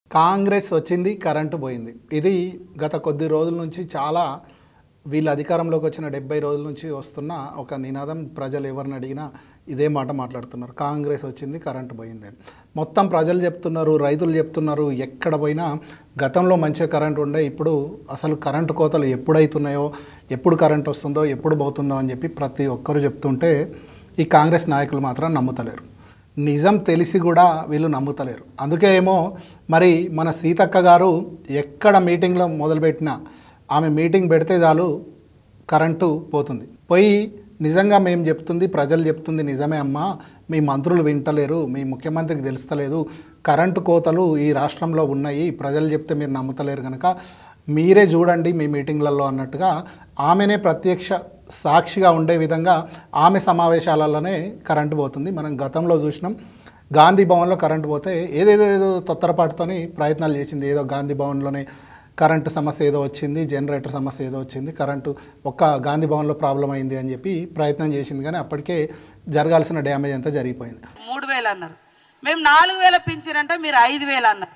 కాంగ్రెస్ వచ్చింది కరెంటు పోయింది ఇది గత కొద్ది రోజుల నుంచి చాలా వీళ్ళు అధికారంలోకి వచ్చిన డెబ్బై రోజుల నుంచి వస్తున్న ఒక నినాదం ప్రజలు ఎవరిని అడిగినా ఇదే మాట మాట్లాడుతున్నారు కాంగ్రెస్ వచ్చింది కరెంటు పోయింది అని మొత్తం ప్రజలు చెప్తున్నారు రైతులు చెప్తున్నారు ఎక్కడ పోయినా గతంలో మంచిగా కరెంటు ఉండే ఇప్పుడు అసలు కరెంటు కోతలు ఎప్పుడైతున్నాయో ఎప్పుడు కరెంట్ వస్తుందో ఎప్పుడు పోతుందో అని చెప్పి ప్రతి ఒక్కరు చెప్తుంటే ఈ కాంగ్రెస్ నాయకులు మాత్రం నమ్ముతలేరు నిజం తెలిసి కూడా వీళ్ళు నమ్ముతలేరు అందుకే ఏమో మరి మన సీతక్క గారు ఎక్కడ మీటింగ్లో మొదలుపెట్టినా ఆమె మీటింగ్ పెడితే చాలు కరెంటు పోతుంది పోయి నిజంగా మేము చెప్తుంది ప్రజలు చెప్తుంది నిజమే అమ్మా మీ మంత్రులు వింటలేరు మీ ముఖ్యమంత్రికి తెలుస్తలేదు కరెంటు కోతలు ఈ రాష్ట్రంలో ఉన్నాయి ప్రజలు చెప్తే మీరు నమ్ముతలేరు కనుక మీరే చూడండి మీ మీటింగ్లలో అన్నట్టుగా ఆమెనే ప్రత్యక్ష సాక్షిగా ఉండే విధంగా ఆమె సమావేశాలలోనే కరెంటు పోతుంది మనం గతంలో చూసినాం గాంధీ భవన్లో కరెంటు పోతే ఏదేదో ఏదో తొత్తరపాటుతోని ప్రయత్నాలు చేసింది ఏదో గాంధీ భవన్లోనే కరెంటు సమస్య ఏదో వచ్చింది జనరేటర్ సమస్య ఏదో వచ్చింది కరెంటు ఒక్క గాంధీ భవన్లో ప్రాబ్లం అయింది అని చెప్పి ప్రయత్నం చేసింది కానీ అప్పటికే జరగాల్సిన డ్యామేజ్ అంతా జరిగిపోయింది మూడు వేలు అన్నారు మేము నాలుగు వేల పింఛన్ అంటే మీరు ఐదు వేలు అన్నారు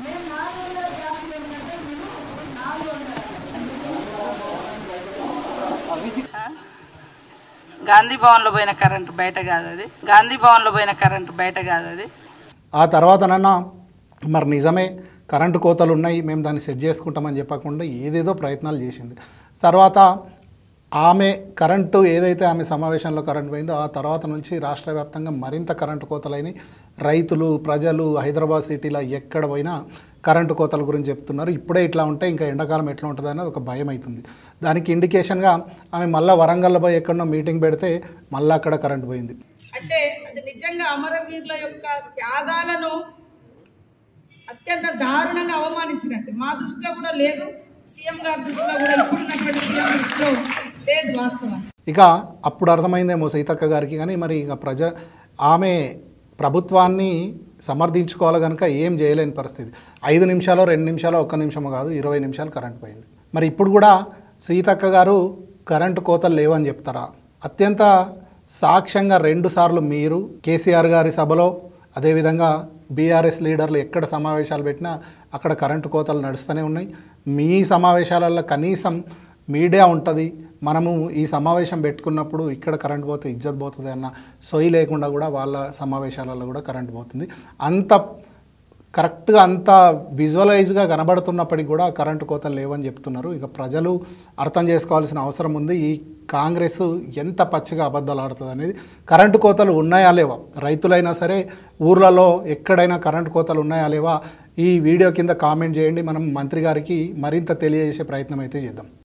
ఆ? గాంధీ భవన్లో పోయిన కరెంటు బయట కాదు అది గాంధీ భవన్లో పోయిన కరెంటు బయట కాదు అది ఆ తర్వాతనన్నా మరి నిజమే కరెంటు కోతలు ఉన్నాయి మేము దాన్ని సెట్ చేసుకుంటామని చెప్పకుండా ఏదేదో ప్రయత్నాలు చేసింది తర్వాత ఆమె కరెంటు ఏదైతే ఆమె సమావేశంలో కరెంటు పోయిందో ఆ తర్వాత నుంచి రాష్ట్ర వ్యాప్తంగా మరింత కరెంటు కోతలైన రైతులు ప్రజలు హైదరాబాద్ సిటీలో ఎక్కడ పోయినా కరెంటు కోతల గురించి చెప్తున్నారు ఇప్పుడే ఇట్లా ఉంటే ఇంకా ఎండాకాలం ఎట్లా ఉంటుంది అనేది ఒక భయం అవుతుంది దానికి ఇండికేషన్గా ఆమె మళ్ళీ వరంగల్లో పోయి ఎక్కడో మీటింగ్ పెడితే మళ్ళీ అక్కడ కరెంటు పోయింది అంటే అది నిజంగా అమరవీరుల యొక్క త్యాగాలను అత్యంత దారుణంగా అవమానించినట్టు మా దృష్టిలో కూడా లేదు సీఎం గారి దృష్టిలో కూడా ఇప్పుడున్నటువంటి సీఎం దృష్టిలో లేదు వాస్తవానికి ఇక అప్పుడు అర్థమైందేమో సీతక్క గారికి కానీ మరి ఇక ప్రజ ఆమె ప్రభుత్వాన్ని సమర్థించుకోవాలి కనుక ఏం చేయలేని పరిస్థితి ఐదు నిమిషాలు రెండు నిమిషాలు ఒక్క నిమిషము కాదు ఇరవై నిమిషాలు కరెంట్ పోయింది మరి ఇప్పుడు కూడా సీతక్క గారు కరెంటు కోతలు లేవని చెప్తారా అత్యంత సాక్ష్యంగా రెండు సార్లు మీరు కేసీఆర్ గారి సభలో అదేవిధంగా బీఆర్ఎస్ లీడర్లు ఎక్కడ సమావేశాలు పెట్టినా అక్కడ కరెంటు కోతలు నడుస్తూనే ఉన్నాయి మీ సమావేశాలలో కనీసం మీడియా ఉంటుంది మనము ఈ సమావేశం పెట్టుకున్నప్పుడు ఇక్కడ కరెంట్ పోతే ఇజ్జత్ పోతుంది అన్న సొయి లేకుండా కూడా వాళ్ళ సమావేశాలలో కూడా కరెంట్ పోతుంది అంత కరెక్ట్గా అంత విజువలైజ్గా కనబడుతున్నప్పటికీ కూడా కరెంటు కోతలు లేవని చెప్తున్నారు ఇక ప్రజలు అర్థం చేసుకోవాల్సిన అవసరం ఉంది ఈ కాంగ్రెస్ ఎంత పచ్చిగా అబద్ధాలు ఆడుతుంది అనేది కరెంటు కోతలు ఉన్నాయా లేవా రైతులైనా సరే ఊర్లలో ఎక్కడైనా కరెంటు కోతలు ఉన్నాయా లేవా ఈ వీడియో కింద కామెంట్ చేయండి మనం మంత్రి గారికి మరింత తెలియజేసే ప్రయత్నం అయితే చేద్దాం